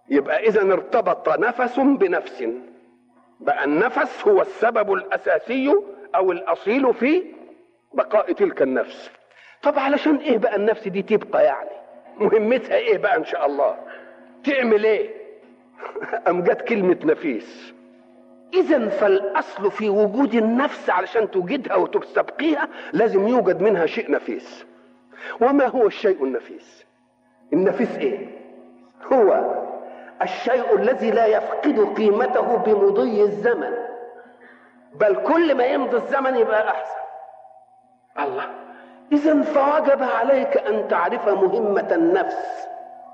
يبقى اذا ارتبط نفس بنفس بقى النفس هو السبب الاساسي او الاصيل في بقاء تلك النفس طب علشان ايه بقى النفس دي تبقى يعني مهمتها ايه بقى ان شاء الله تعمل ايه ام جت كلمه نفيس اذا فالاصل في وجود النفس علشان توجدها وتستبقيها لازم يوجد منها شيء نفيس وما هو الشيء النفيس النفيس ايه هو الشيء الذي لا يفقد قيمته بمضي الزمن بل كل ما يمضي الزمن يبقى احسن الله اذا فوجب عليك ان تعرف مهمه النفس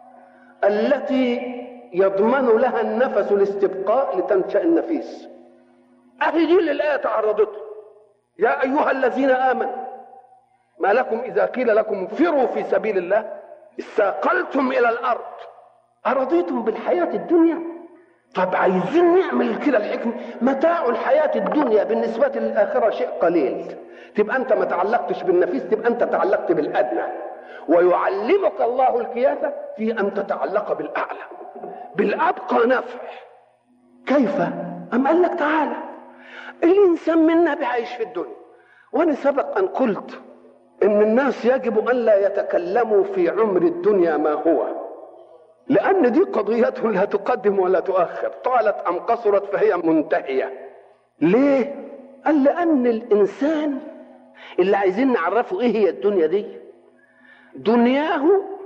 التي يضمن لها النفس الاستبقاء لتنشا النفيس اهي دي اللي الايه تعرضت يا ايها الذين امنوا ما لكم اذا قيل لكم انفروا في سبيل الله استاقلتم الى الارض ارضيتم بالحياه الدنيا طب عايزين نعمل كده الحكمه متاع الحياه الدنيا بالنسبه للاخره شيء قليل تبقى انت ما تعلقتش بالنفيس تبقى انت تعلقت بالادنى ويعلمك الله القياده في ان تتعلق بالاعلى بالابقى نفع كيف ام قال لك تعالى الانسان منا بعيش في الدنيا وانا سبق ان قلت ان الناس يجب ان لا يتكلموا في عمر الدنيا ما هو لان دي قضيه لا تقدم ولا تؤخر طالت ام قصرت فهي منتهيه ليه قال لان الانسان اللي عايزين نعرفه ايه هي الدنيا دي دنياه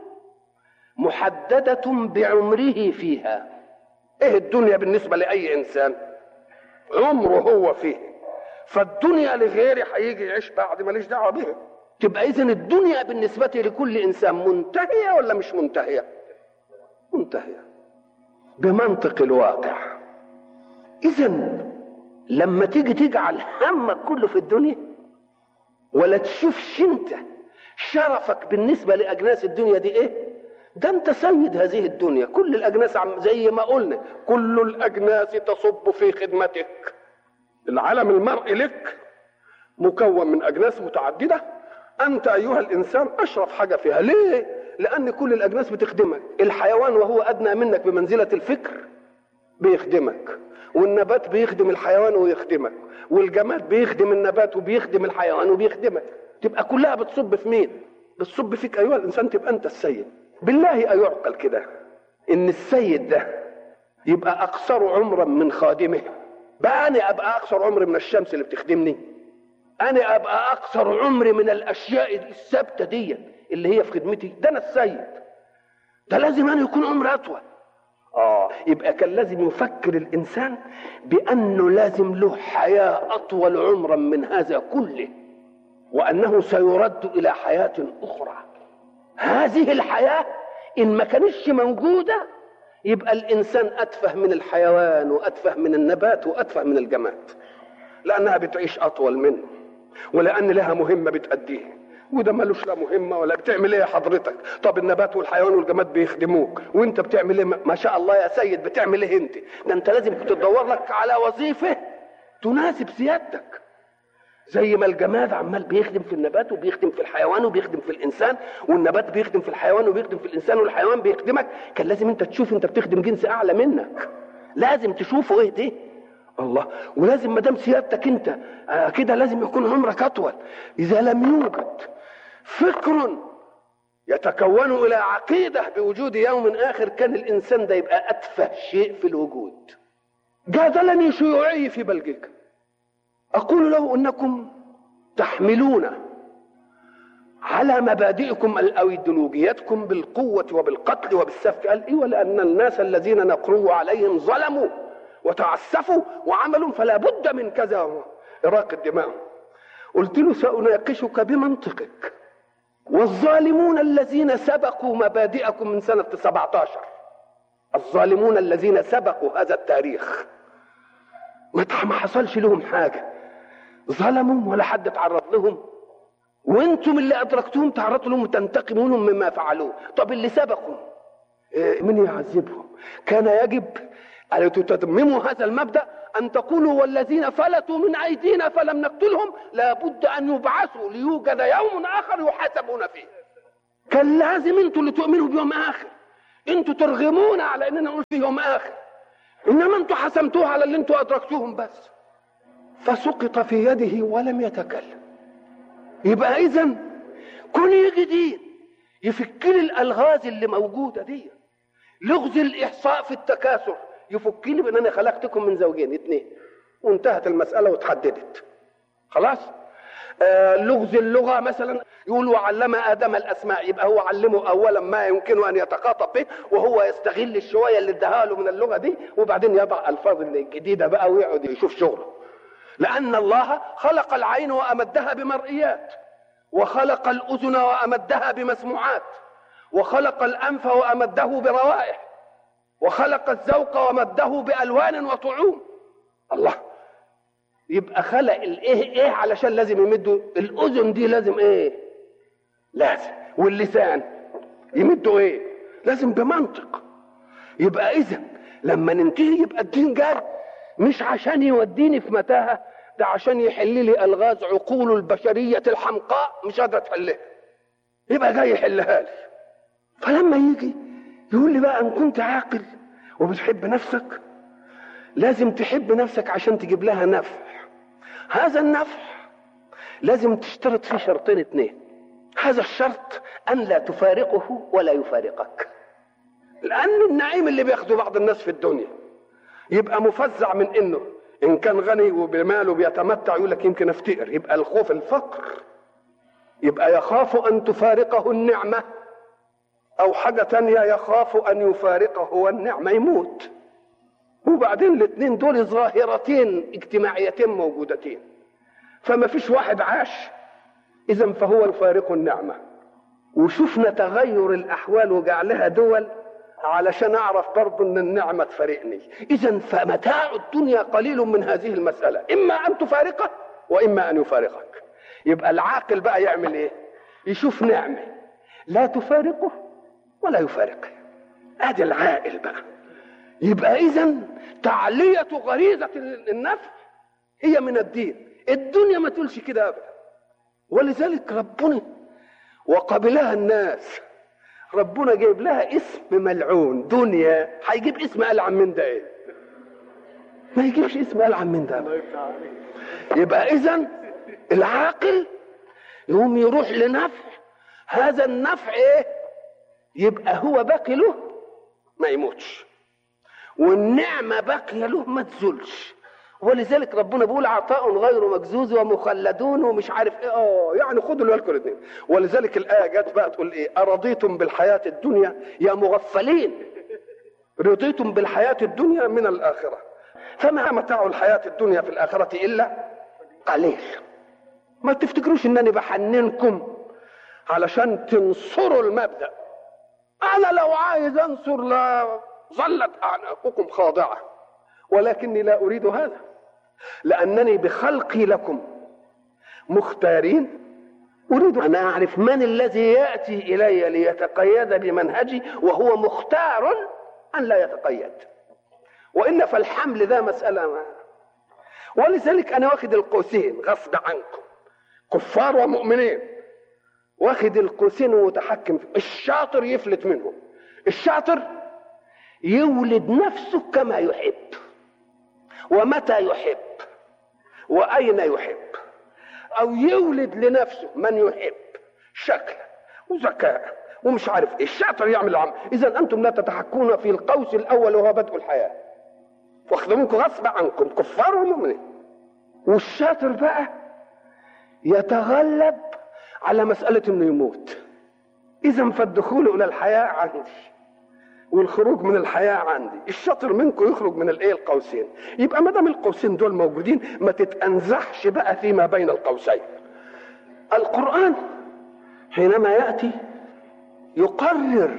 محدده بعمره فيها ايه الدنيا بالنسبه لاي انسان عمره هو فيه فالدنيا لغيري هيجي يعيش بعد ماليش دعوه بها تبقى اذا الدنيا بالنسبه لكل انسان منتهيه ولا مش منتهيه منتهيه بمنطق الواقع اذا لما تيجي تجعل همك كله في الدنيا ولا تشوفش انت شرفك بالنسبه لاجناس الدنيا دي ايه ده انت سيد هذه الدنيا كل الاجناس عم زي ما قلنا كل الاجناس تصب في خدمتك العالم المرئي لك مكون من اجناس متعدده انت ايها الانسان اشرف حاجه فيها ليه لان كل الاجناس بتخدمك الحيوان وهو ادنى منك بمنزله الفكر بيخدمك والنبات بيخدم الحيوان ويخدمك والجماد بيخدم النبات وبيخدم الحيوان وبيخدمك تبقى كلها بتصب في مين بتصب فيك ايها الانسان تبقى انت السيد بالله ايعقل كده ان السيد ده يبقى اقصر عمرا من خادمه بقى انا ابقى اقصر عمري من الشمس اللي بتخدمني انا ابقى اقصر عمري من الاشياء الثابته دي اللي هي في خدمتي ده انا السيد ده لازم انا يكون عمري اطول اه يبقى كان لازم يفكر الانسان بانه لازم له حياه اطول عمرا من هذا كله وانه سيرد الى حياه اخرى هذه الحياه ان ما كانتش موجوده يبقى الانسان اتفه من الحيوان واتفه من النبات واتفه من الجماد لانها بتعيش اطول منه ولان لها مهمه بتاديها وده ملوش لا مهمه ولا بتعمل ايه يا حضرتك طب النبات والحيوان والجماد بيخدموك وانت بتعمل ايه ما شاء الله يا سيد بتعمل ايه انت ده انت لازم تدور لك على وظيفه تناسب سيادتك زي ما الجماد عمال بيخدم في النبات وبيخدم في الحيوان وبيخدم في الانسان والنبات بيخدم في الحيوان وبيخدم في الانسان والحيوان بيخدمك كان لازم انت تشوف انت بتخدم جنس اعلى منك لازم تشوفه ايه ده الله ولازم ما دام سيادتك انت آه كده لازم يكون عمرك اطول اذا لم يوجد فكر يتكون الى عقيده بوجود يوم اخر كان الانسان ده يبقى اتفه شيء في الوجود جادلني شيوعي في بلجيكا اقول له انكم تحملون على مبادئكم او ايديولوجيتكم بالقوه وبالقتل وبالسفك قال ايوه لان الناس الذين نقروا عليهم ظلموا وتعسفوا وعملوا فلا بد من كذا اراق الدماء قلت له ساناقشك بمنطقك والظالمون الذين سبقوا مبادئكم من سنه 17 الظالمون الذين سبقوا هذا التاريخ ما حصلش لهم حاجه ظلموا ولا حد تعرض لهم وانتم اللي ادركتوهم تعرضوا لهم وتنتقمون مما فعلوه طب اللي سبقوا إيه من يعذبهم كان يجب أن تتمموا هذا المبدأ أن تقولوا والذين فلتوا من أيدينا فلم نقتلهم لابد أن يبعثوا ليوجد يوم آخر يحاسبون فيه كان لازم انتوا اللي تؤمنوا بيوم آخر انتوا ترغمونا على اننا نقول في يوم اخر انما انتوا حسمتوها على اللي انتوا ادركتوهم بس فسقط في يده ولم يتكلم يبقى اذا كل يجي دين يفك لي الالغاز اللي موجوده دي لغز الاحصاء في التكاثر يفكني بان انا خلقتكم من زوجين اثنين وانتهت المساله وتحددت خلاص آه لغز اللغه مثلا يقول وعلم ادم الاسماء يبقى هو علمه اولا ما يمكن ان يتخاطب به وهو يستغل الشويه اللي اداها له من اللغه دي وبعدين يضع الفاظ الجديده بقى ويقعد يشوف شغله لان الله خلق العين وامدها بمرئيات وخلق الاذن وامدها بمسموعات وخلق الانف وامده بروائح وخلق الذوق ومده بالوان وطعوم الله يبقى خلق الايه ايه علشان لازم يمدوا الاذن دي لازم ايه لازم واللسان يمدوا ايه لازم بمنطق يبقى اذا لما ننتهي يبقى الدين جاي مش عشان يوديني في متاهه ده عشان يحل لي الغاز عقول البشريه الحمقاء مش قادره تحلها يبقى جاي يحلها لي فلما يجي يقول لي بقى ان كنت عاقل وبتحب نفسك لازم تحب نفسك عشان تجيب لها نفع هذا النفع لازم تشترط فيه شرطين اثنين هذا الشرط ان لا تفارقه ولا يفارقك لان النعيم اللي بياخده بعض الناس في الدنيا يبقى مفزع من انه ان كان غني وبماله بيتمتع يقول لك يمكن افتقر يبقى الخوف الفقر يبقى يخاف ان تفارقه النعمه او حاجه تانية يخاف ان يفارقه والنعمه يموت وبعدين الاثنين دول ظاهرتين اجتماعيتين موجودتين فما فيش واحد عاش اذا فهو يفارق النعمه وشفنا تغير الاحوال وجعلها دول علشان اعرف برضه ان النعمه تفارقني اذا فمتاع الدنيا قليل من هذه المساله اما ان تفارقه واما ان يفارقك يبقى العاقل بقى يعمل ايه يشوف نعمه لا تفارقه ولا يفارقه ادي العاقل بقى يبقى اذا تعليه غريزه النفع هي من الدين الدنيا ما تقولش كده ابدا ولذلك ربنا وقبلها الناس ربنا جايب لها اسم ملعون دنيا هيجيب اسم ألعن من ده ايه ما يجيبش اسم ألعن من ده يبقى اذا العاقل يقوم يروح لنفع هذا النفع ايه يبقى هو باقي له ما يموتش والنعمة باقية له ما تزولش ولذلك ربنا بيقول عطاء غير مجزوز ومخلدون ومش عارف ايه اه يعني خدوا بالكم الاثنين ولذلك الايه جت بقى تقول ايه ارضيتم بالحياه الدنيا يا مغفلين رضيتم بالحياه الدنيا من الاخره فما متاع الحياه الدنيا في الاخره الا قليل ما تفتكروش انني بحننكم علشان تنصروا المبدا انا لو عايز انصر لا ظلت اعناقكم خاضعه ولكني لا اريد هذا لانني بخلقي لكم مختارين اريد ان اعرف من الذي ياتي الي ليتقيد بمنهجي وهو مختار ان لا يتقيد والا فالحمل ذا مساله ما ولذلك انا واخد القوسين غصب عنكم كفار ومؤمنين واخد القوسين ومتحكم فيه الشاطر يفلت منهم الشاطر يولد نفسه كما يحب ومتى يحب واين يحب او يولد لنفسه من يحب شكلا وذكاء ومش عارف ايه الشاطر يعمل العمل اذا انتم لا تتحكمون في القوس الاول وهو بدء الحياه واخذوا منكم غصب عنكم كفار ومؤمنين والشاطر بقى يتغلب على مساله انه يموت اذا فالدخول الى الحياه عندي والخروج من الحياه عندي الشاطر منكم يخرج من الايه القوسين يبقى ما دام القوسين دول موجودين ما تتانزحش بقى فيما بين القوسين القران حينما ياتي يقرر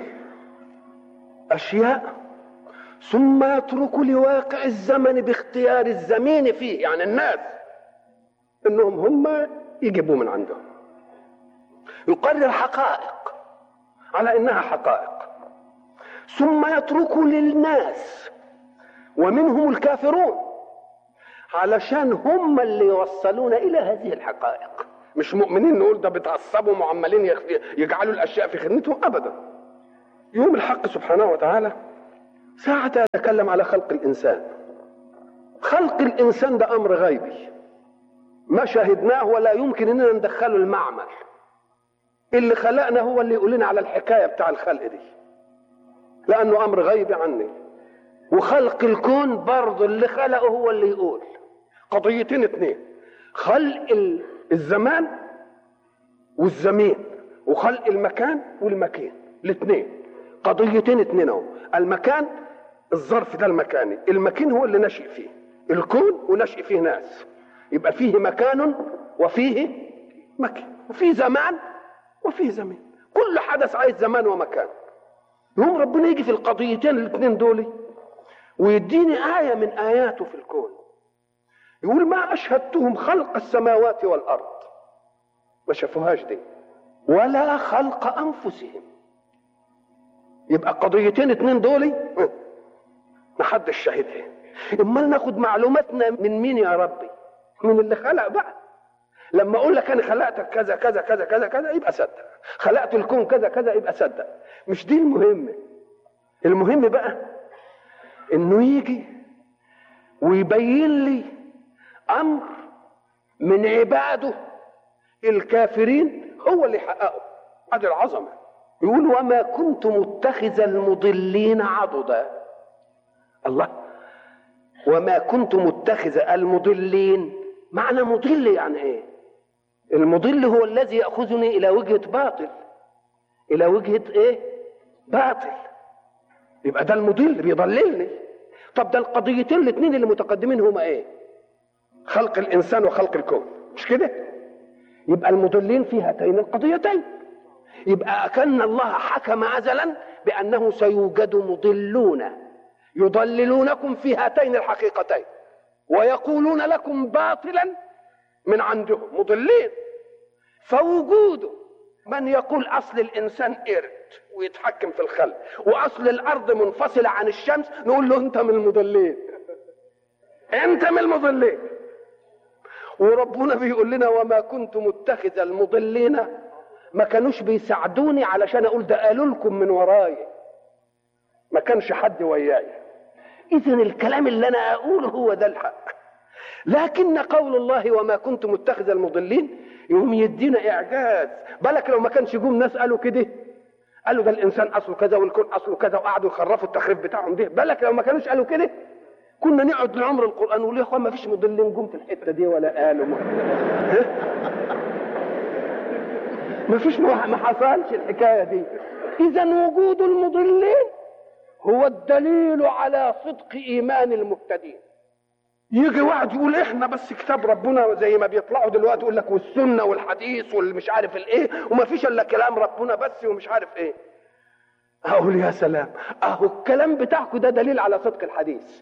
اشياء ثم يترك لواقع الزمن باختيار الزمين فيه يعني الناس انهم هم يجيبوا من عندهم يقرر حقائق على انها حقائق ثم يترك للناس ومنهم الكافرون علشان هم اللي يوصلون الى هذه الحقائق مش مؤمنين نقول ده بيتعصبوا وعمالين يجعلوا الاشياء في خدمتهم ابدا يوم الحق سبحانه وتعالى ساعة يتكلم على خلق الإنسان خلق الإنسان ده أمر غيبي ما شاهدناه ولا يمكن اننا ندخله المعمل اللي خلقنا هو اللي يقول لنا على الحكايه بتاع الخلق دي لانه امر غيبي عني وخلق الكون برضه اللي خلقه هو اللي يقول قضيتين اتنين خلق الزمان والزمين وخلق المكان والمكان الاثنين قضيتين اتنين اهو المكان الظرف ده المكاني المكان هو اللي نشئ فيه الكون ونشئ فيه ناس يبقى فيه مكان وفيه مكان وفيه زمان وفيه زمان كل حدث عايز زمان ومكان يوم ربنا يجي في القضيتين الاثنين دول ويديني آية من آياته في الكون يقول ما أشهدتهم خلق السماوات والأرض ما شافوهاش دي ولا خلق أنفسهم يبقى قضيتين اتنين دول محدش شاهدها امال ناخد معلوماتنا من مين يا ربي من اللي خلق بقى لما اقول لك انا خلقتك كذا كذا كذا كذا كذا يبقى صدق خلقت الكون كذا كذا يبقى صدق مش دي المهمه المهم بقى انه يجي ويبين لي امر من عباده الكافرين هو اللي حققه ادي العظمه يقول وما كنت متخذ المضلين عضدا الله وما كنت متخذ المضلين معنى مضل يعني ايه المضل هو الذي ياخذني الى وجهه باطل الى وجهه ايه باطل يبقى ده المضل بيضللني طب ده القضيتين الاثنين اللي متقدمين هما ايه خلق الانسان وخلق الكون مش كده يبقى المضلين في هاتين القضيتين يبقى أكن الله حكم أزلا بأنه سيوجد مضلون يضللونكم في هاتين الحقيقتين ويقولون لكم باطلا من عندهم مضلين فوجود من يقول اصل الانسان قرد ويتحكم في الخلق واصل الارض منفصله عن الشمس نقول له انت من المضلين انت من المضلين وربنا بيقول لنا وما كنت متخذ المضلين ما كانوش بيساعدوني علشان اقول ده قالوا لكم من وراي ما كانش حد وياي اذا الكلام اللي انا اقوله هو ده الحق لكن قول الله وما كنت متخذ المضلين يقوم يدينا اعجاز بالك لو ما كانش يقوم ناس قالوا كده قالوا ده الانسان اصله كذا والكون اصله كذا وقعدوا يخرفوا التخريف بتاعهم ده بالك لو ما كانوش قالوا كده كنا نقعد لعمر القران ونقول يا اخوان ما فيش مضلين جم في الحته دي ولا قالوا ما, ما فيش ما حصلش الحكايه دي اذا وجود المضلين هو الدليل على صدق ايمان المهتدين يجي واحد يقول احنا بس كتاب ربنا زي ما بيطلعوا دلوقتي يقول لك والسنه والحديث والمش عارف الايه وما فيش الا كلام ربنا بس ومش عارف ايه اقول يا سلام اهو الكلام بتاعكم ده دليل على صدق الحديث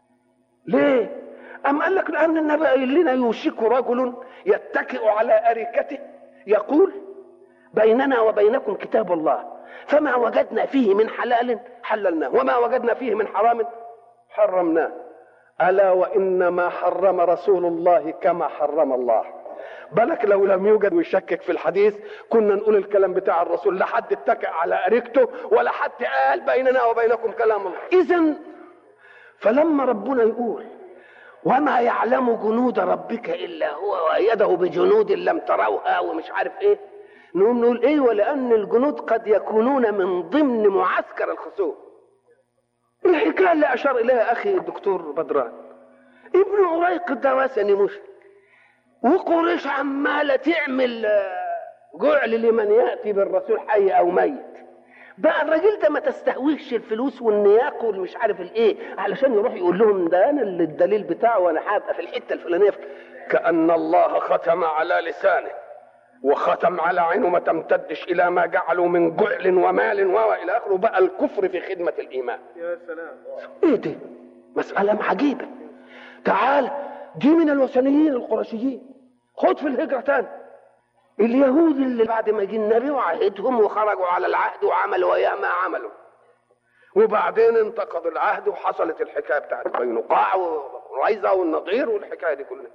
ليه أم قال لك لأن النبي قال لنا يوشك رجل يتكئ على أريكته يقول بيننا وبينكم كتاب الله فما وجدنا فيه من حلال حللناه وما وجدنا فيه من حرام حرمناه ألا وإنما حرم رسول الله كما حرم الله بالك لو لم يوجد ويشكك في الحديث كنا نقول الكلام بتاع الرسول لا حد اتكأ على أريكته ولا حد قال بيننا وبينكم كلام الله إذا فلما ربنا يقول وما يعلم جنود ربك إلا هو وأيده بجنود لم تروها ومش عارف إيه نقوم نقول إيه ولأن الجنود قد يكونون من ضمن معسكر الخصوم الحكايه اللي اشار اليها اخي الدكتور بدران ابن عريق ده وثني مشرك وقريش عماله تعمل جعل لمن ياتي بالرسول حي او ميت بقى الراجل ده ما تستهويش الفلوس والنياق والمش عارف الايه علشان يروح يقول لهم ده انا اللي الدليل بتاعه وانا هبقى في الحته الفلانيه كان الله ختم على لسانه وختم على عينه ما تمتدش الى ما جعلوا من جعل ومال والى اخره بقى الكفر في خدمه الايمان يا سلام ايه دي مساله عجيبه تعال دي من الوثنيين القرشيين خد في الهجره تاني اليهود اللي بعد ما جه النبي وعهدهم وخرجوا على العهد وعملوا ويا ما عملوا وبعدين انتقض العهد وحصلت الحكايه بتاعت قينقاع وقريظه والنضير والحكايه دي كلها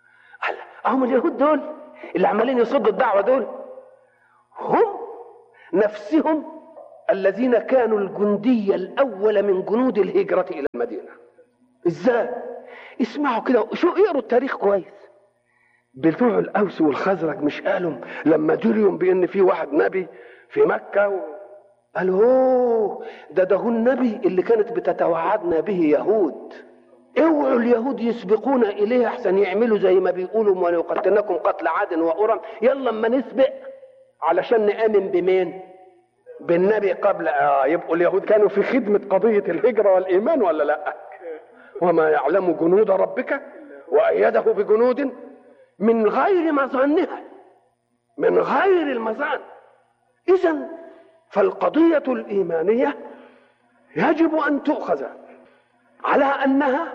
هم اليهود دول اللي عمالين يصدوا الدعوه دول هم نفسهم الذين كانوا الجندي الاول من جنود الهجره الى المدينه ازاي اسمعوا كده شو اقروا التاريخ كويس بتوع الاوس والخزرج مش قالوا لما جريهم بان في واحد نبي في مكه و... قالوا اوه ده ده هو النبي اللي كانت بتتوعدنا به يهود اوعوا اليهود يسبقون اليه احسن يعملوا زي ما بيقولوا وليقتلنكم قتل عاد وارم يلا اما نسبق علشان نامن بمين بالنبي قبل آه يبقوا اليهود كانوا في خدمه قضيه الهجره والايمان ولا لا وما يعلم جنود ربك وايده بجنود من غير مظنها من غير المظان اذا فالقضيه الايمانيه يجب ان تؤخذ على انها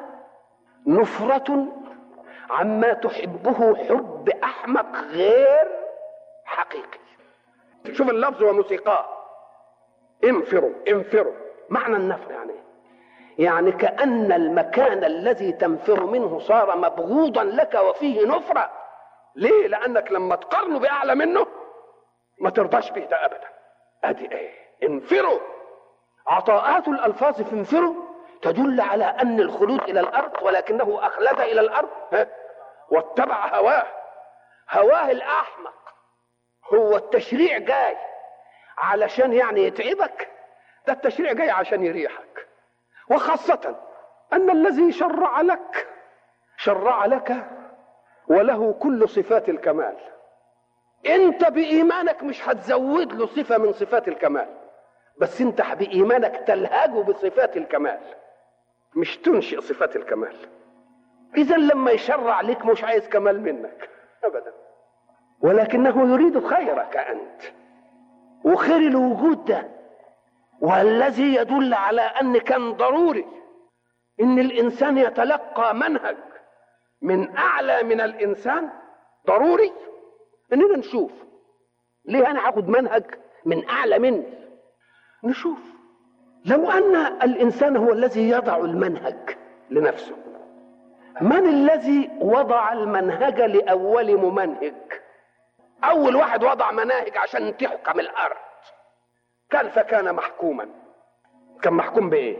نفره عما تحبه حب احمق غير حقيقي شوف اللفظ وموسيقاه انفروا انفروا معنى النفر يعني إيه؟ يعني كأن المكان الذي تنفر منه صار مبغوضا لك وفيه نفرة ليه لأنك لما تقارنه بأعلى منه ما ترضاش به ده أبدا أدي إيه انفروا عطاءات الألفاظ في انفروا تدل على أن الخلود إلى الأرض ولكنه أخلد إلى الأرض ها؟ واتبع هواه هواه الأحمق هو التشريع جاي علشان يعني يتعبك ده التشريع جاي عشان يريحك وخاصة أن الذي شرع لك شرع لك وله كل صفات الكمال انت بإيمانك مش هتزود له صفة من صفات الكمال بس انت بإيمانك تلهجه بصفات الكمال مش تنشئ صفات الكمال إذا لما يشرع لك مش عايز كمال منك أبدا ولكنه يريد خيرك أنت وخير الوجود ده والذي يدل على ان كان ضروري ان الانسان يتلقى منهج من اعلى من الانسان ضروري اننا نشوف ليه انا هاخد منهج من اعلى مني نشوف لو ان الانسان هو الذي يضع المنهج لنفسه من الذي وضع المنهج لاول ممنهج اول واحد وضع مناهج عشان تحكم الارض كان فكان محكوما كان محكوم بايه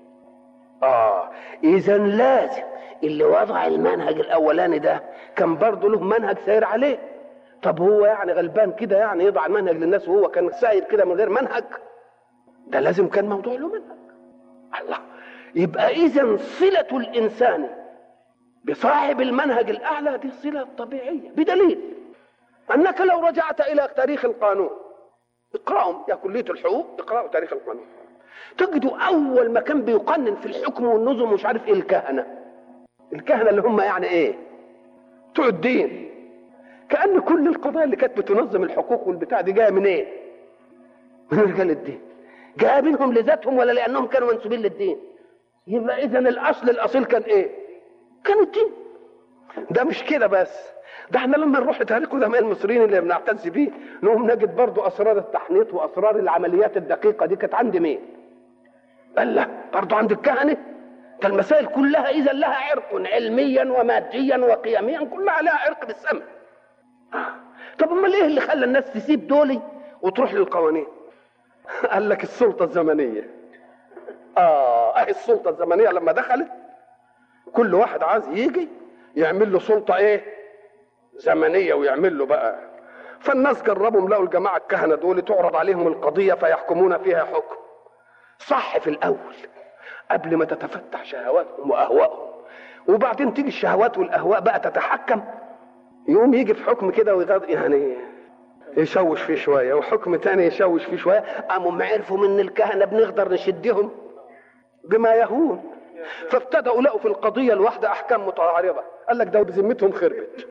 اه اذا لازم اللي وضع المنهج الاولاني ده كان برضه له منهج ساير عليه طب هو يعني غلبان كده يعني يضع المنهج للناس وهو كان ساير كده من غير منهج ده لازم كان موضوع له منهج الله يبقى اذا صله الانسان بصاحب المنهج الاعلى دي صله طبيعيه بدليل انك لو رجعت الى تاريخ القانون اقرأهم يا كلية الحقوق اقرأوا تاريخ القانون تجدوا أول ما كان بيقنن في الحكم والنظم مش عارف إيه الكهنة الكهنة اللي هم يعني إيه بتوع الدين كأن كل القضايا اللي كانت بتنظم الحقوق والبتاع دي جاية من إيه من رجال الدين جاية منهم لذاتهم ولا لأنهم كانوا منسوبين للدين يبقى إذا الأصل الأصيل كان إيه كان الدين ده مش كده بس ده احنا لما نروح لتاريخ قدماء المصريين اللي بنعتز بيه نقوم نجد برضو اسرار التحنيط واسرار العمليات الدقيقه دي كانت عند مين؟ قال لا برضو عند الكهنه ده المسائل كلها اذا لها عرق علميا وماديا وقيميا كلها لها عرق بالسمع آه. طب امال ايه اللي خلى الناس تسيب دولي وتروح للقوانين؟ قال لك السلطه الزمنيه اه اهي السلطه الزمنيه لما دخلت كل واحد عايز يجي يعمل له سلطه ايه؟ زمنيه ويعمل له بقى فالناس جربوا لقوا الجماعه الكهنه دول تعرض عليهم القضيه فيحكمون فيها حكم صح في الاول قبل ما تتفتح شهواتهم واهوائهم وبعدين تيجي الشهوات والاهواء بقى تتحكم يقوم يجي في حكم كده ويغض يعني يشوش فيه شويه وحكم تاني يشوش فيه شويه قاموا عرفوا من الكهنه بنقدر نشدهم بما يهون فابتدأوا لقوا في القضية الواحدة أحكام متعارضة قال لك ده بذمتهم خربت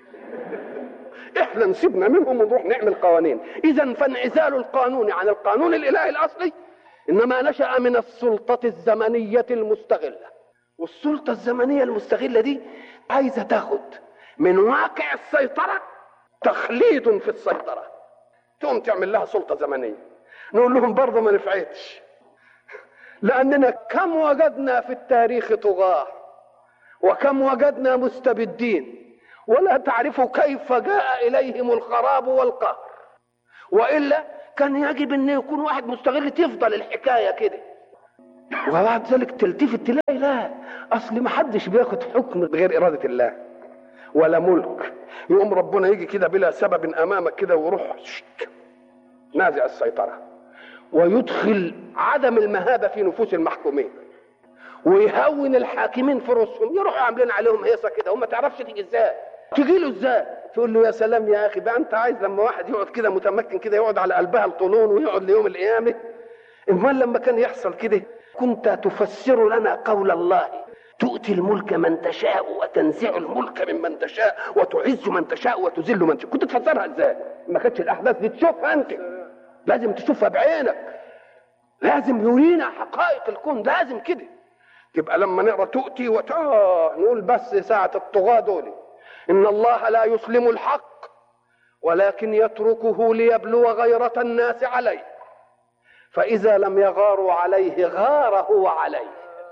احنا نسيبنا منهم ونروح نعمل قوانين اذا فانعزال القانون عن القانون الالهي الاصلي انما نشا من السلطه الزمنيه المستغله والسلطه الزمنيه المستغله دي عايزه تاخد من واقع السيطره تخليد في السيطره تقوم تعمل لها سلطه زمنيه نقول لهم برضه ما نفعتش لاننا كم وجدنا في التاريخ طغاه وكم وجدنا مستبدين ولا تعرف كيف جاء اليهم الخراب والقهر والا كان يجب ان يكون واحد مستغل تفضل الحكايه كده وبعد ذلك تلتفت تلاقي لا اصل ما حدش بياخد حكم بغير اراده الله ولا ملك يقوم ربنا يجي كده بلا سبب امامك كده ويروح شك نازع السيطره ويدخل عدم المهابه في نفوس المحكومين ويهون الحاكمين في رؤوسهم يروحوا عاملين عليهم هيصه كده وما تعرفش تيجي ازاي تجي له ازاي تقول له يا سلام يا اخي بقى انت عايز لما واحد يقعد كده متمكن كده يقعد على قلبها الطولون ويقعد ليوم القيامه امال لما كان يحصل كده كنت تفسر لنا قول الله تؤتي الملك من تشاء وتنزع الملك ممن تشاء وتعز من تشاء وتذل من تشاء كنت تفسرها ازاي ما كانتش الاحداث دي تشوفها انت لازم تشوفها بعينك لازم يرينا حقائق الكون لازم كده تبقى لما نقرا تؤتي وت... آه نقول بس ساعة الطغاة دول إن الله لا يسلم الحق ولكن يتركه ليبلو غيرة الناس عليه فإذا لم يغاروا عليه غار هو عليه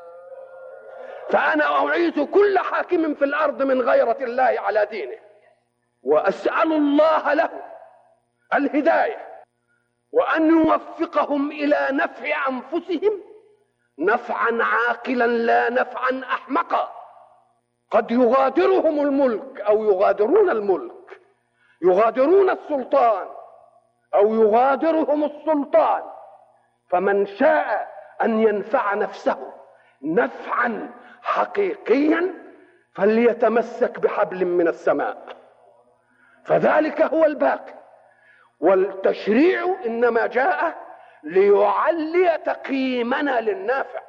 فأنا أعيذ كل حاكم في الأرض من غيرة الله على دينه وأسأل الله له الهداية وأن يوفقهم إلى نفع أنفسهم نفعا عاقلا لا نفعا احمقا قد يغادرهم الملك او يغادرون الملك يغادرون السلطان او يغادرهم السلطان فمن شاء ان ينفع نفسه نفعا حقيقيا فليتمسك بحبل من السماء فذلك هو الباقي والتشريع انما جاء ليعلي تقييمنا للنافع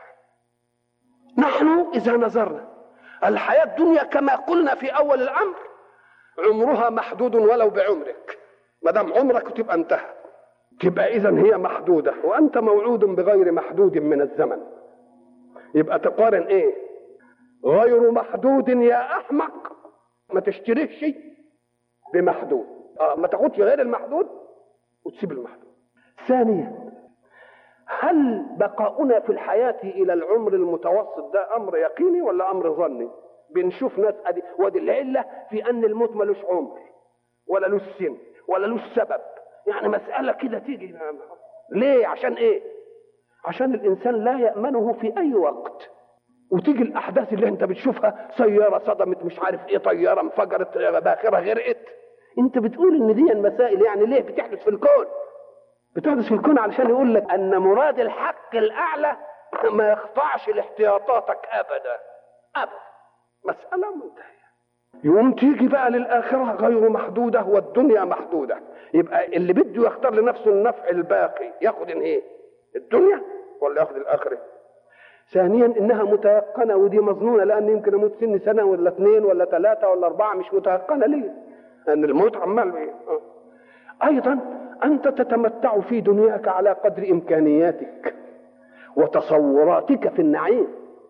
نحن اذا نظرنا الحياه الدنيا كما قلنا في اول الامر عمرها محدود ولو بعمرك ما دام عمرك تبقى انتهى تبقى اذا هي محدوده وانت موعود بغير محدود من الزمن يبقى تقارن ايه غير محدود يا احمق ما تشتريش بمحدود اه ما تاخدش غير المحدود وتسيب المحدود ثانيا هل بقاؤنا في الحياة إلى العمر المتوسط ده أمر يقيني ولا أمر ظني؟ بنشوف ناس أدي ودي العلة في أن الموت ملوش عمر ولا له سن ولا له سبب يعني مسألة كده تيجي ليه؟ عشان إيه؟ عشان الإنسان لا يأمنه في أي وقت وتيجي الأحداث اللي أنت بتشوفها سيارة صدمت مش عارف إيه طيارة انفجرت باخرة غرقت أنت بتقول إن دي المسائل يعني ليه بتحدث في الكون؟ بتحدث في الكون علشان يقول لك ان مراد الحق الاعلى ما يخضعش لاحتياطاتك ابدا ابدا مساله منتهيه يقوم تيجي بقى للاخره غير محدوده والدنيا محدوده يبقى اللي بده يختار لنفسه النفع الباقي ياخد ايه الدنيا ولا ياخد الاخره ثانيا انها متيقنه ودي مظنونه لان يمكن اموت سن سنه ولا اثنين ولا ثلاثه ولا اربعه مش متيقنه ليه؟ لان الموت عمال بيه ايضا انت تتمتع في دنياك على قدر امكانياتك وتصوراتك في النعيم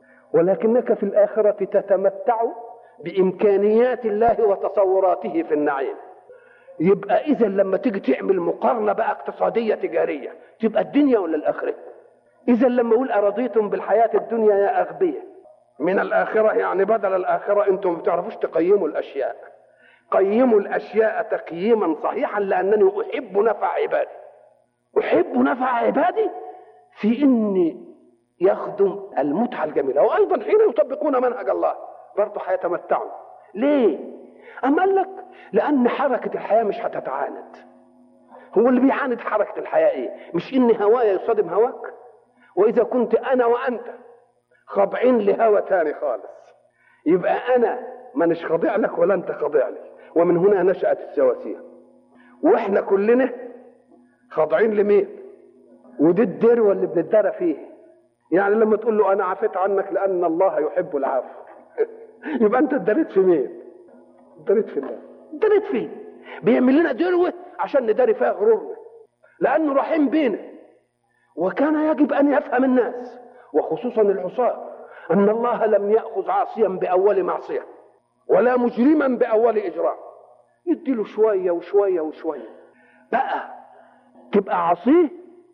ولكنك في الاخره تتمتع بامكانيات الله وتصوراته في النعيم يبقى اذا لما تيجي تعمل مقارنه بقى اقتصاديه تجاريه تبقى الدنيا ولا الاخره اذا لما اقول ارضيتم بالحياه الدنيا يا اغبياء من الاخره يعني بدل الاخره انتم ما بتعرفوش تقيموا الاشياء قيموا الاشياء تقييما صحيحا لانني احب نفع عبادي احب نفع عبادي في اني يخدم المتعه الجميله وايضا حين يطبقون منهج الله برضه هيتمتعوا ليه أم قال لك لأن حركة الحياة مش هتتعاند هو اللي بيعاند حركة الحياة إيه مش إن هوايا يصادم هواك وإذا كنت أنا وأنت خاضعين لهوى تاني خالص يبقى أنا مانيش خاضع لك ولا أنت خاضع لي ومن هنا نشأت السواسية وإحنا كلنا خاضعين لمين ودي الدروة اللي بندرى فيه يعني لما تقول له أنا عفيت عنك لأن الله يحب العفو يبقى أنت اتدريت في مين اتدريت في الله اتدريت فين بيعمل لنا دروة عشان نداري فيها غرورنا لأنه رحيم بينا وكان يجب أن يفهم الناس وخصوصا العصاة أن الله لم يأخذ عاصيا بأول معصية ولا مجرما بأول إجرام يديله شوية وشوية وشوية بقى تبقى عصيه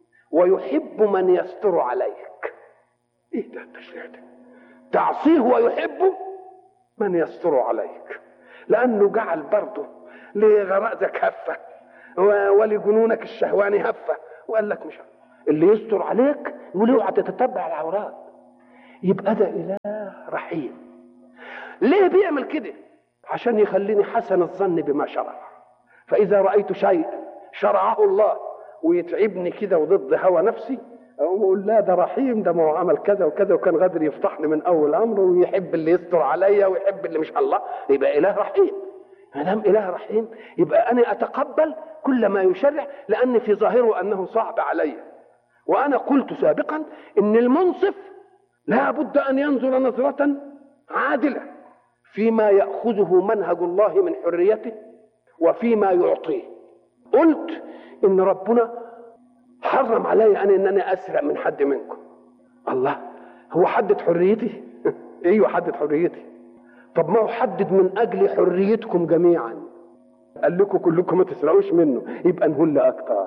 ويحب من يستر عليك ايه ده التشريع ده تعصيه ويحب من يستر عليك لانه جعل برضه لغرائزك هفه ولجنونك الشهواني هفه وقال لك مش اللي يستر عليك يقول اوعى تتتبع العورات يبقى ده اله رحيم ليه بيعمل كده عشان يخليني حسن الظن بما شرع فاذا رايت شيئا شرعه الله ويتعبني كده وضد هوى نفسي اقوم اقول لا ده رحيم ده ما هو عمل كذا وكذا وكان غادر يفضحني من اول امره ويحب اللي يستر عليا ويحب اللي مش الله يبقى اله رحيم ما دام اله رحيم يبقى انا اتقبل كل ما يشرع لان في ظاهره انه صعب علي وانا قلت سابقا ان المنصف لا بد ان ينظر نظره عادله فيما ياخذه منهج الله من حريته وفيما يعطيه قلت ان ربنا حرم علي انا ان انا اسرق من حد منكم الله هو حدد حريتي ايوه حدد حريتي طب ما هو حدد من اجل حريتكم جميعا قال لكم كلكم ما تسرقوش منه يبقى نهل اكتر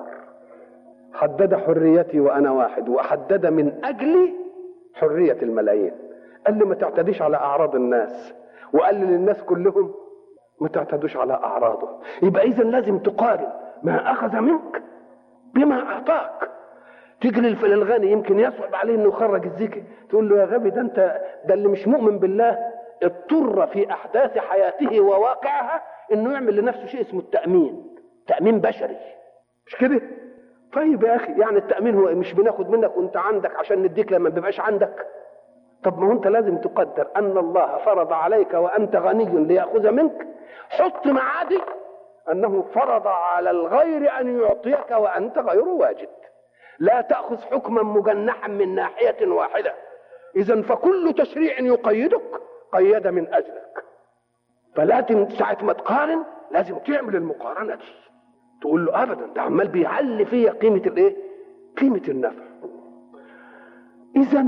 حدد حريتي وانا واحد وحدد من اجلي حريه الملايين قال لي ما تعتديش على اعراض الناس وقال للناس كلهم ما تعتدوش على اعراضه يبقى اذا لازم تقارن ما اخذ منك بما اعطاك تجري للغني يمكن يصعب عليه انه يخرج الزكي تقول له يا غبي ده انت ده اللي مش مؤمن بالله اضطر في احداث حياته وواقعها انه يعمل لنفسه شيء اسمه التامين تامين بشري مش كده طيب يا اخي يعني التامين هو مش بناخد منك وانت عندك عشان نديك لما بيبقاش عندك طب ما هو انت لازم تقدر ان الله فرض عليك وانت غني لياخذ منك حط معادي انه فرض على الغير ان يعطيك وانت غير واجد لا تاخذ حكما مجنحا من ناحيه واحده اذا فكل تشريع يقيدك قيد من اجلك فلازم ساعه ما تقارن لازم تعمل المقارنه دي تقول له ابدا ده عمال بيعلي فيا قيمه الايه قيمه النفع اذا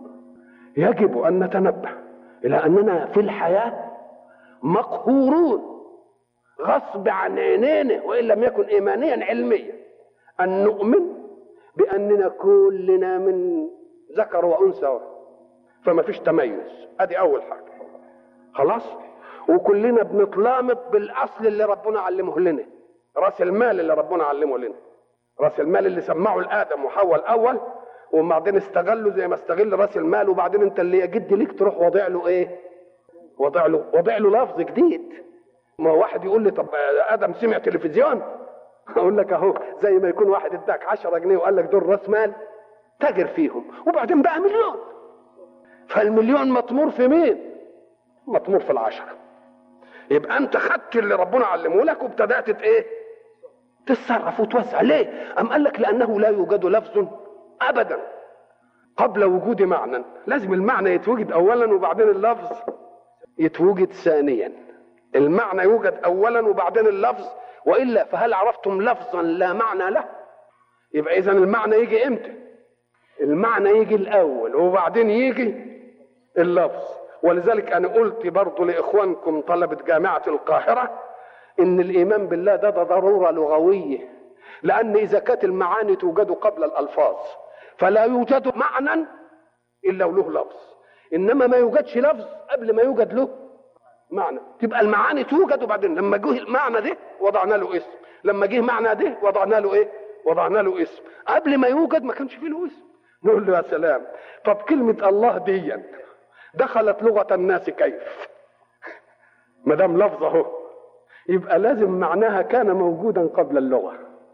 يجب ان نتنبه الى اننا في الحياه مقهورون غصب عن عينينا وان لم يكن ايمانيا علميا ان نؤمن باننا كلنا من ذكر وانثى فما فيش تميز ادي اول حاجه خلاص وكلنا بنتلامط بالاصل اللي ربنا علمه لنا راس المال اللي ربنا علمه لنا راس المال اللي سمعه لادم وحواء الاول وبعدين استغلوا زي ما استغل راس المال وبعدين انت اللي يجد ليك تروح واضع له ايه وضع له وضع له لفظ جديد ما واحد يقول لي طب ادم سمع تلفزيون اقول لك اهو زي ما يكون واحد اداك 10 جنيه وقال لك دول راس مال تاجر فيهم وبعدين بقى مليون فالمليون مطمور في مين مطمور في العشرة يبقى انت خدت اللي ربنا علمه لك وابتدات ايه تتصرف وتوسع ليه ام قال لك لانه لا يوجد لفظ ابدا قبل وجود معنى لازم المعنى يتوجد اولا وبعدين اللفظ يتوجد ثانيا المعنى يوجد اولا وبعدين اللفظ والا فهل عرفتم لفظا لا معنى له يبقى اذا المعنى يجي امتى المعنى يجي الاول وبعدين يجي اللفظ ولذلك انا قلت برضو لاخوانكم طلبه جامعه القاهره ان الايمان بالله ده, ده ضروره لغويه لان اذا كانت المعاني توجد قبل الالفاظ فلا يوجد معنى الا وله لفظ انما ما يوجدش لفظ قبل ما يوجد له معنى تبقى المعاني توجد وبعدين لما جه المعنى ده وضعنا له اسم لما جه معنى ده وضعنا له ايه وضعنا له اسم قبل ما يوجد ما كانش فيه له اسم نقول له يا سلام طب كلمة الله دي دخلت لغة الناس كيف ما دام لفظ اهو يبقى لازم معناها كان موجودا قبل اللغة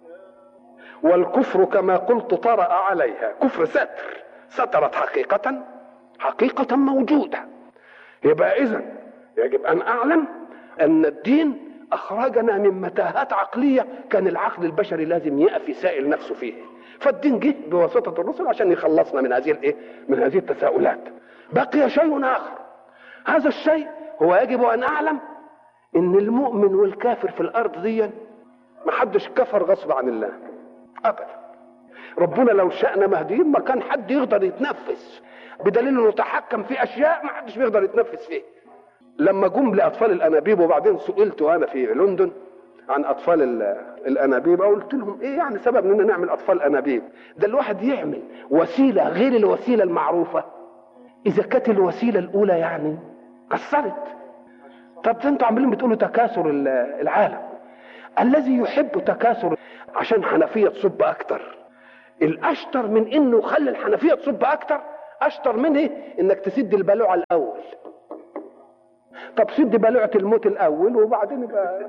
والكفر كما قلت طرأ عليها كفر ستر سترت حقيقة حقيقة موجودة يبقى إذا يجب أن أعلم أن الدين أخرجنا من متاهات عقلية كان العقل البشري لازم يقف يسائل نفسه فيه فالدين جه بواسطة الرسل عشان يخلصنا من هذه الإيه؟ من هذه التساؤلات بقي شيء آخر هذا الشيء هو يجب أن أعلم إن المؤمن والكافر في الأرض دي ما حدش كفر غصب عن الله أبدا ربنا لو شأنا مهديين ما كان حد يقدر يتنفس بدليل انه تحكم في اشياء ما حدش بيقدر يتنفس فيها لما جم لاطفال الانابيب وبعدين سئلت انا في لندن عن اطفال الانابيب قلت لهم ايه يعني سبب اننا نعمل اطفال انابيب ده الواحد يعمل وسيله غير الوسيله المعروفه اذا كانت الوسيله الاولى يعني قصرت طب انتوا عاملين بتقولوا تكاثر العالم الذي يحب تكاثر عشان حنفيه تصب اكتر الاشطر من انه يخلي الحنفيه تصب اكتر اشطر منه انك تسد البلوعه الاول طب سد بلوعه الموت الاول وبعدين يبقى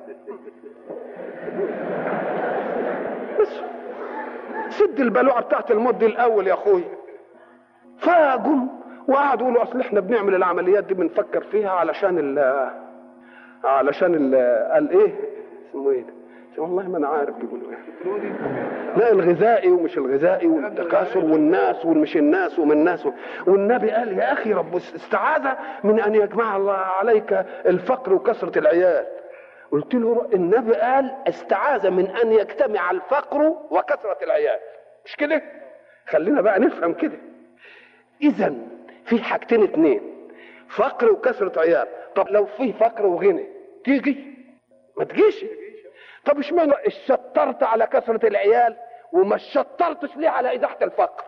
بس سد البلوعه بتاعت الموت دي الاول يا اخويا فجم وقعدوا يقولوا اصل احنا بنعمل العمليات دي بنفكر فيها علشان ال علشان ال قال ايه اسمه ايه ده؟ والله ما انا عارف بيقولوا ايه لا الغذائي ومش الغذائي والتكاثر والناس ومش الناس ومن الناس والنبي قال يا اخي رب استعاذ من ان يجمع الله عليك الفقر وكثره العيال قلت له النبي قال استعاذ من ان يجتمع الفقر وكثره العيال مش كده خلينا بقى نفهم كده اذا في حاجتين اتنين فقر وكثره عيال طب لو في فقر وغنى تيجي ما تجيش طب اشمعنى اتشطرت على كثره العيال وما اتشطرتش ليه على ازاحه الفقر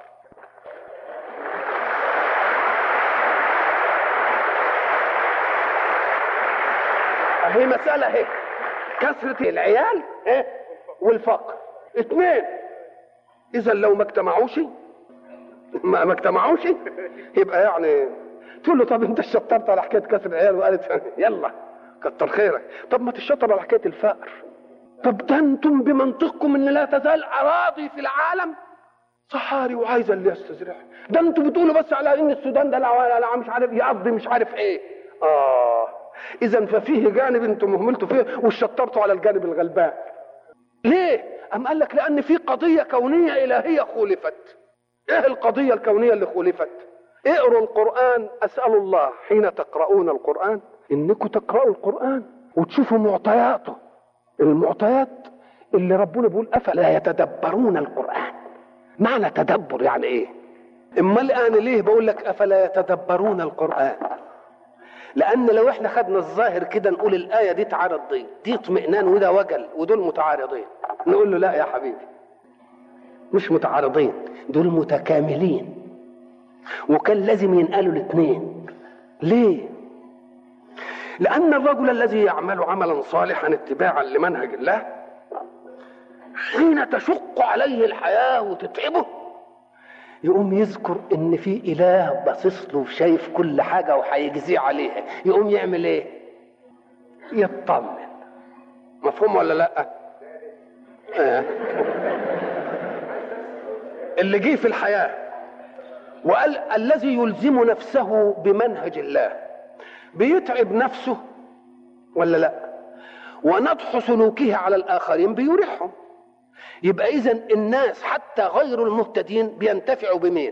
اهي مساله اهي كثره العيال ايه والفقر اثنين اذا لو ما اجتمعوش ما ما اجتمعوش يبقى يعني تقول له طب انت اتشطرت على حكايه كسر العيال وقالت يلا كتر خيرك طب ما تشطر على حكايه الفقر طب ده انتم بمنطقكم ان لا تزال اراضي في العالم صحاري وعايزه اللي يستزرعها ده انتوا بتقولوا بس على ان السودان ده لا لا مش عارف يقضي مش عارف ايه اه اذا ففيه جانب انتم مهملتوا فيه وشطرتوا على الجانب الغلبان ليه ام قال لك لان في قضيه كونيه الهيه خولفت ايه القضيه الكونيه اللي خولفت اقروا القران اسال الله حين تقرؤون القران انكم تقرأوا القران وتشوفوا معطياته المعطيات اللي ربنا بيقول افلا يتدبرون القران معنى تدبر يعني ايه اما الان ليه بقول لك افلا يتدبرون القران لان لو احنا خدنا الظاهر كده نقول الايه دي تعارض دي دي اطمئنان وده وجل ودول متعارضين نقول له لا يا حبيبي مش متعارضين دول متكاملين وكان لازم ينقلوا الاثنين ليه لان الرجل الذي يعمل عملا صالحا اتباعا لمنهج الله حين تشق عليه الحياه وتتعبه يقوم يذكر ان في اله باصص له وشايف كل حاجه وهيجزيه عليها يقوم يعمل ايه يطمن مفهوم ولا لا آه. اللي جه في الحياه وقال الذي يلزم نفسه بمنهج الله بيتعب نفسه ولا لا ونضح سلوكه على الاخرين بيريحهم يبقى اذا الناس حتى غير المهتدين بينتفعوا بمين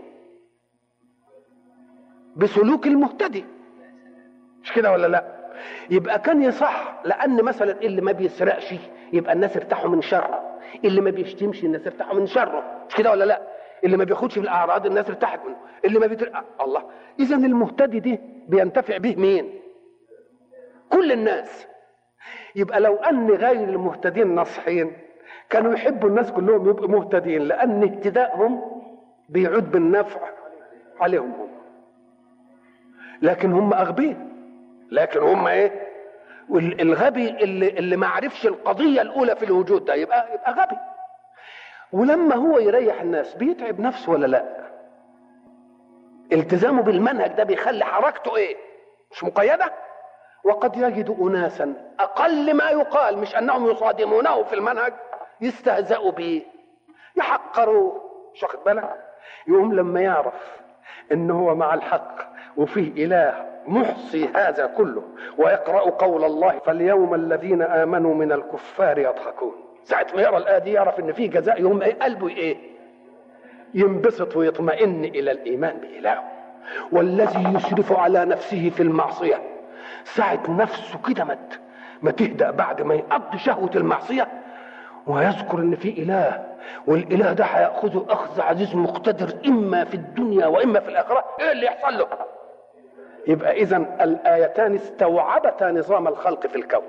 بسلوك المهتدي مش كده ولا لا يبقى كان يصح لان مثلا اللي ما بيسرقش يبقى الناس ارتاحوا من شره اللي ما بيشتمش الناس ارتاحوا من شره مش كده ولا لا اللي ما بياخدش في الاعراض الناس ارتاحت منه اللي ما بيتر... الله اذا المهتدي دي بينتفع به مين كل الناس يبقى لو ان غير المهتدين نصحين كانوا يحبوا الناس كلهم يبقوا مهتدين لان اهتدائهم بيعود بالنفع عليهم هم لكن هم اغبياء لكن هم ايه الغبي اللي اللي ما عرفش القضيه الاولى في الوجود ده يبقى يبقى غبي ولما هو يريح الناس بيتعب نفسه ولا لا التزامه بالمنهج ده بيخلي حركته ايه مش مقيده وقد يجد اناسا اقل ما يقال مش انهم يصادمونه في المنهج يستهزأوا به يحقروه مش واخد بالك يقوم لما يعرف ان هو مع الحق وفيه اله محصي هذا كله ويقرا قول الله فاليوم الذين امنوا من الكفار يضحكون ساعة ما يرى الآية دي يعرف إن في جزاء يوم إيه قلبه إيه؟ ينبسط ويطمئن إلى الإيمان بإلهه والذي يشرف على نفسه في المعصية ساعة نفسه كده ما ما تهدأ بعد ما يقضي شهوة المعصية ويذكر إن في إله والإله ده هيأخذه أخذ عزيز مقتدر إما في الدنيا وإما في الآخرة إيه اللي يحصل له؟ يبقى إذا الآيتان استوعبتا نظام الخلق في الكون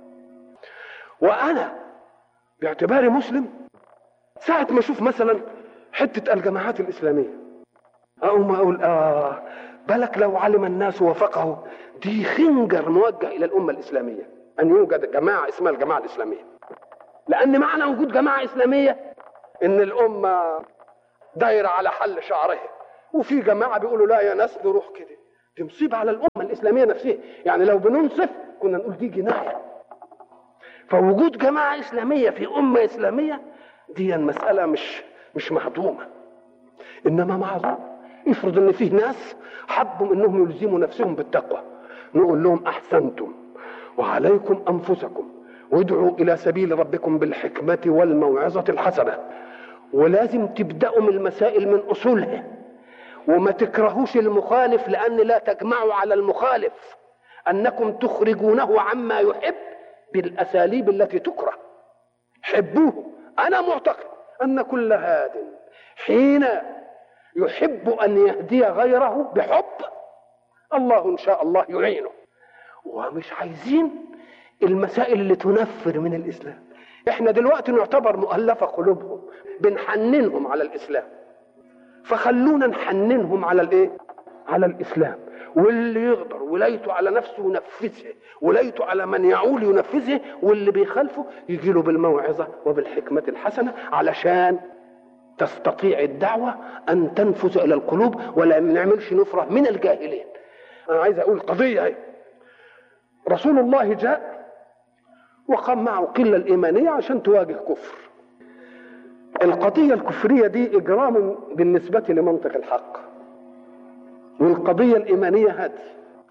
وأنا باعتباري مسلم ساعة ما أشوف مثلا حتة الجماعات الإسلامية أقوم أقول آه بالك لو علم الناس وفقهوا دي خنجر موجه إلى الأمة الإسلامية أن يوجد جماعة اسمها الجماعة الإسلامية لان معنى وجود جماعه اسلاميه ان الامه دايره على حل شعرها وفي جماعه بيقولوا لا يا ناس نروح كده دي مصيبه على الامه الاسلاميه نفسها يعني لو بننصف كنا نقول دي جنايه فوجود جماعه اسلاميه في امه اسلاميه دي المساله مش مش مهضومه انما معذور افرض ان فيه ناس حبوا انهم يلزموا نفسهم بالتقوى نقول لهم احسنتم وعليكم انفسكم وادعوا الى سبيل ربكم بالحكمه والموعظه الحسنه ولازم تبداوا من المسائل من اصولها وما تكرهوش المخالف لان لا تجمعوا على المخالف انكم تخرجونه عما يحب بالاساليب التي تكره حبوه انا معتقد ان كل هاد حين يحب ان يهدي غيره بحب الله ان شاء الله يعينه ومش عايزين المسائل اللي تنفر من الاسلام احنا دلوقتي نعتبر مؤلفه قلوبهم بنحننهم على الاسلام فخلونا نحننهم على الايه على الاسلام واللي يقدر ولايته على نفسه ينفذها ولايته على من يعول ينفذها واللي بيخالفه يجي له بالموعظه وبالحكمه الحسنه علشان تستطيع الدعوه ان تنفذ الى القلوب ولا نعملش نفره من الجاهلين انا عايز اقول قضيه اهي رسول الله جاء وقام معه قله الايمانيه عشان تواجه كفر القضيه الكفريه دي اجرام بالنسبه لمنطق الحق والقضيه الايمانيه هذه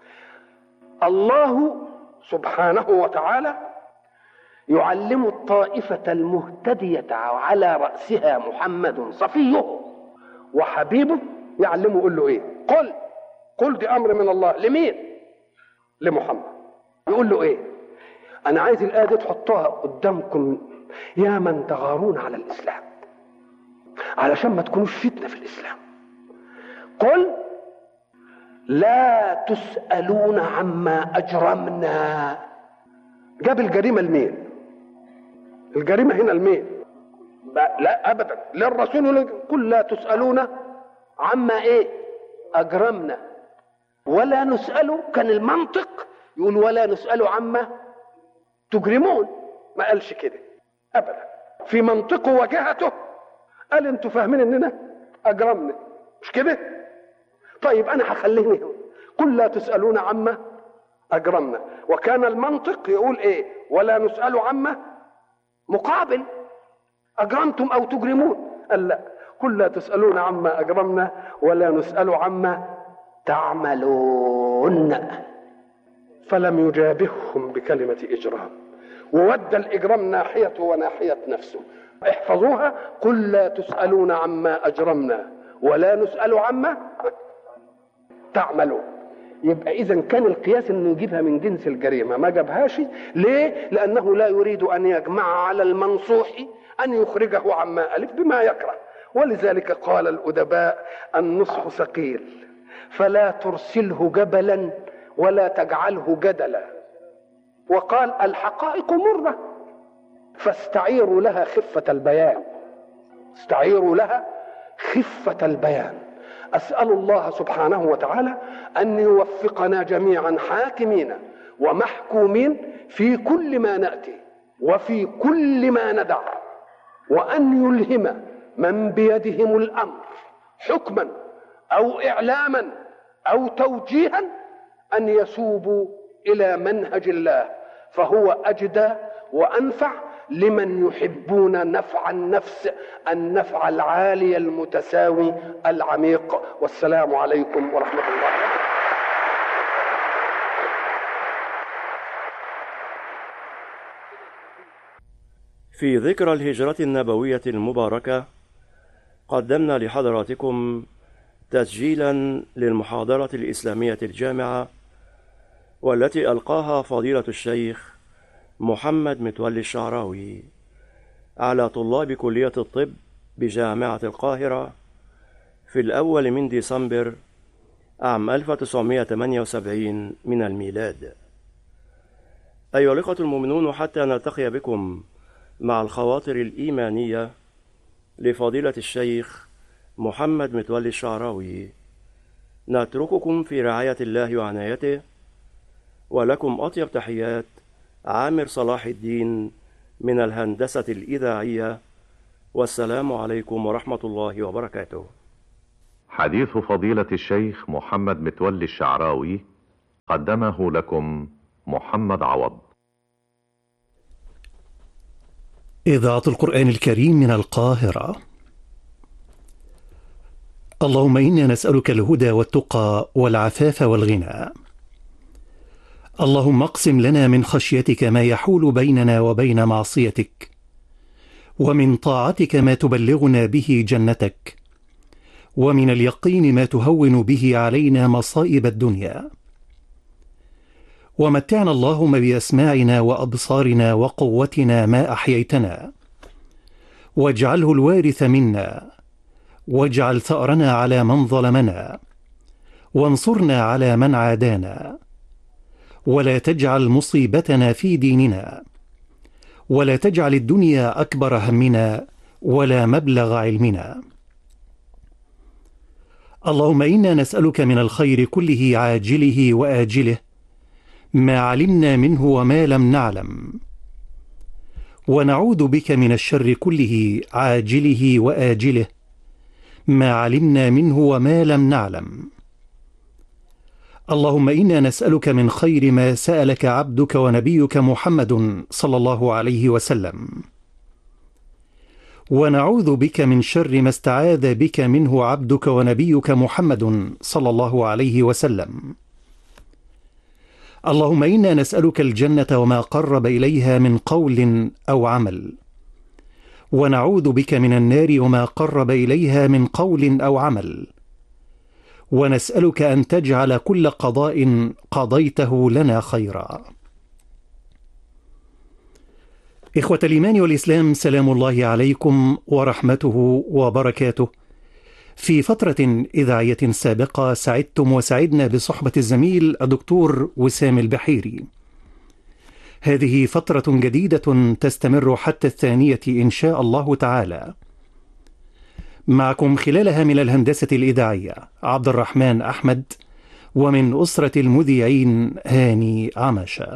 الله سبحانه وتعالى يعلم الطائفه المهتديه على راسها محمد صفيه وحبيبه يعلمه يقول له ايه قل قل دي امر من الله لمين لمحمد يقول له ايه انا عايز الايه دي تحطها قدامكم يا من تغارون على الاسلام علشان ما تكونوش فتنه في الاسلام قل لا تسالون عما اجرمنا جاب الجريمه لمين الجريمه هنا لمين لا ابدا للرسول قل لا تسالون عما ايه اجرمنا ولا نسال كان المنطق يقول ولا نسال عما تجرمون ما قالش كده ابدا في منطقه وجهته قال انتوا فاهمين اننا اجرمنا مش كده طيب انا هخليه قل لا تسالون عما اجرمنا وكان المنطق يقول ايه ولا نسال عما مقابل اجرمتم او تجرمون قال لا قل لا تسالون عما اجرمنا ولا نسال عما تعملون فلم يجابههم بكلمه اجرام وودى الاجرام ناحيته وناحيه نفسه احفظوها قل لا تسالون عما اجرمنا ولا نسال عما تعملون يبقى اذا كان القياس انه يجيبها من جنس الجريمه ما جابهاش ليه لانه لا يريد ان يجمع على المنصوح ان يخرجه عما الف بما يكره ولذلك قال الادباء النصح ثقيل فلا ترسله جبلا ولا تجعله جدلا وقال الحقائق مره فاستعيروا لها خفه البيان استعيروا لها خفه البيان اسال الله سبحانه وتعالى ان يوفقنا جميعا حاكمين ومحكومين في كل ما ناتي وفي كل ما ندع وان يلهم من بيدهم الامر حكما او اعلاما او توجيها ان يسوبوا الى منهج الله فهو اجدى وانفع لمن يحبون نفع النفس النفع العالي المتساوي العميق والسلام عليكم ورحمه الله في ذكرى الهجرة النبوية المباركة قدمنا لحضراتكم تسجيلا للمحاضرة الإسلامية الجامعة والتي ألقاها فضيلة الشيخ محمد متولي الشعراوي على طلاب كلية الطب بجامعة القاهرة في الأول من ديسمبر عام 1978 من الميلاد أيها الأخوة المؤمنون حتى نلتقي بكم مع الخواطر الإيمانية لفضيلة الشيخ محمد متولي الشعراوي نترككم في رعاية الله وعنايته ولكم أطيب تحيات عامر صلاح الدين من الهندسة الإذاعية والسلام عليكم ورحمة الله وبركاته حديث فضيلة الشيخ محمد متولي الشعراوي قدمه لكم محمد عوض إذاعة القرآن الكريم من القاهرة اللهم إنا نسألك الهدى والتقى والعفاف والغنى اللهم اقسم لنا من خشيتك ما يحول بيننا وبين معصيتك ومن طاعتك ما تبلغنا به جنتك ومن اليقين ما تهون به علينا مصائب الدنيا ومتعنا اللهم باسماعنا وابصارنا وقوتنا ما احييتنا واجعله الوارث منا واجعل ثارنا على من ظلمنا وانصرنا على من عادانا ولا تجعل مصيبتنا في ديننا ولا تجعل الدنيا اكبر همنا ولا مبلغ علمنا اللهم انا نسالك من الخير كله عاجله واجله ما علمنا منه وما لم نعلم ونعوذ بك من الشر كله عاجله واجله ما علمنا منه وما لم نعلم اللهم انا نسالك من خير ما سالك عبدك ونبيك محمد صلى الله عليه وسلم ونعوذ بك من شر ما استعاذ بك منه عبدك ونبيك محمد صلى الله عليه وسلم اللهم انا نسالك الجنه وما قرب اليها من قول او عمل ونعوذ بك من النار وما قرب اليها من قول او عمل ونسالك ان تجعل كل قضاء قضيته لنا خيرا اخوه الايمان والاسلام سلام الله عليكم ورحمته وبركاته في فترة إذاعية سابقة سعدتم وسعدنا بصحبة الزميل الدكتور وسام البحيري. هذه فترة جديدة تستمر حتى الثانية إن شاء الله تعالى. معكم خلالها من الهندسة الإذاعية عبد الرحمن أحمد ومن أسرة المذيعين هاني عمشة.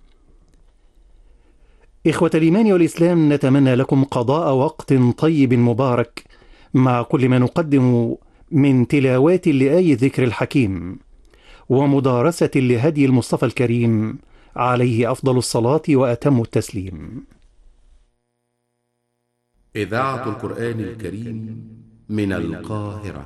إخوة الإيمان والإسلام نتمنى لكم قضاء وقت طيب مبارك مع كل ما نقدم من تلاوات لآي ذكر الحكيم ومدارسة لهدي المصطفى الكريم عليه أفضل الصلاة وأتم التسليم إذاعة القرآن الكريم من القاهرة